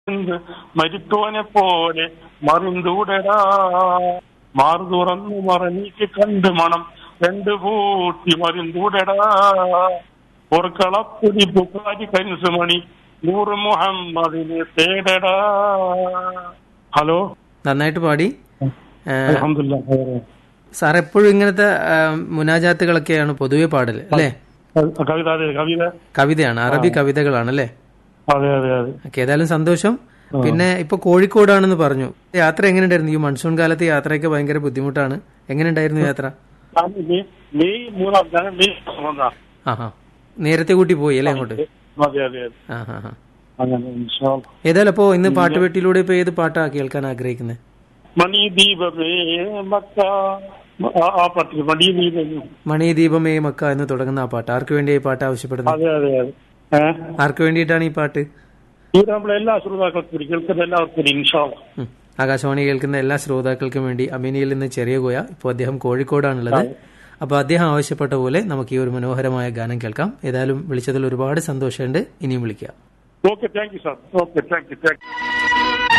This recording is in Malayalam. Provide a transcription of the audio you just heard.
മരിത്തോനെ പോലെ മറിന്തൂടടാ മാറു തുറന്നു മറനീക്ക് കണ്ട് മണം രണ്ട് പൂട്ടി മറിന്തൂടടാ പൊറുക്കളപ്പുരി പുക്കാരി കരിസുമണി നൂറ് മുഹമ്മദിനെ തേടടാ ഹലോ നന്നായിട്ട് പാടി ആ, അൽഹംദുലില്ലാ സാർ എപ്പോഴും ഇങ്ങനത്തെ ആ, മുനാജാത്തുകളൊക്കെയാണ് പൊതുവെ പാടല് അല്ലേ കവിത അതെ കവിത കവിതയാണ് അറബി കവിതകളാണ് അല്ലേ അതെ അതെ അതെ ഓക്കെ ഏതായാലും സന്തോഷം പിന്നെ ഇപ്പൊ കോഴിക്കോടാണെന്ന് പറഞ്ഞു യാത്ര എങ്ങനെയുണ്ടായിരുന്നു ഈ മൺസൂൺ കാലത്ത് യാത്രയൊക്കെ ഭയങ്കര ബുദ്ധിമുട്ടാണ് എങ്ങനെയുണ്ടായിരുന്നു യാത്ര ഞാൻ മെയ് മെയ് മൂന്നാം ഞാൻ മെയ് വന്നാ ആഹാ നേരത്തെ കൂട്ടി പോയി അല്ലേ അങ്ങോട്ട് അതെ അതെ അതെ ആ ഹാ ഹാ അങ്ങനെ ഇൻഷാ അല്ലാ. ഏതായാലും അപ്പോ ഇന്ന് പാട്ടുപെട്ടിയിലൂടെ ഇപ്പൊ ഏത് പാട്ടാ കേൾക്കാൻ ആഗ്രഹിക്കുന്നത് മണിദീപമേ മക്ക ആ- ആ പട്ടിക മണിദീപമേ മണിദീപമേ മക്ക എന്ന് തുടങ്ങുന്ന ആ പാട്ട് ആർക്ക് വേണ്ടി ഈ പാട്ട് ആവശ്യപ്പെടുന്നത് അതെ അതെ അതെ ഏഹ് ആർക്ക് വേണ്ടിയിട്ടാണ് ഈ പാട്ട് ഇത് നമ്മളെ എല്ലാ ശ്രോതാക്കൾക്കും കൂടി കേൾക്കുന്ന എല്ലാവർക്കും കൂടി ഇൻഷാ അല്ലാ. ഉം. ആകാശവാണി കേൾക്കുന്ന എല്ലാ ശ്രോതാക്കൾക്കും വേണ്ടി അമീനിയിൽ നിന്ന് ചെറിയ കോയ ഇപ്പോൾ അദ്ദേഹം കോഴിക്കോടാണുള്ളത് അപ്പോൾ അദ്ദേഹം ആവശ്യപ്പെട്ട പോലെ നമുക്ക് ഈ ഒരു മനോഹരമായ ഗാനം കേൾക്കാം ഏതായാലും വിളിച്ചതിൽ ഒരുപാട് സന്തോഷമുണ്ട് ഇനിയും വിളിക്കാം okay thank you sir okay thank you thank U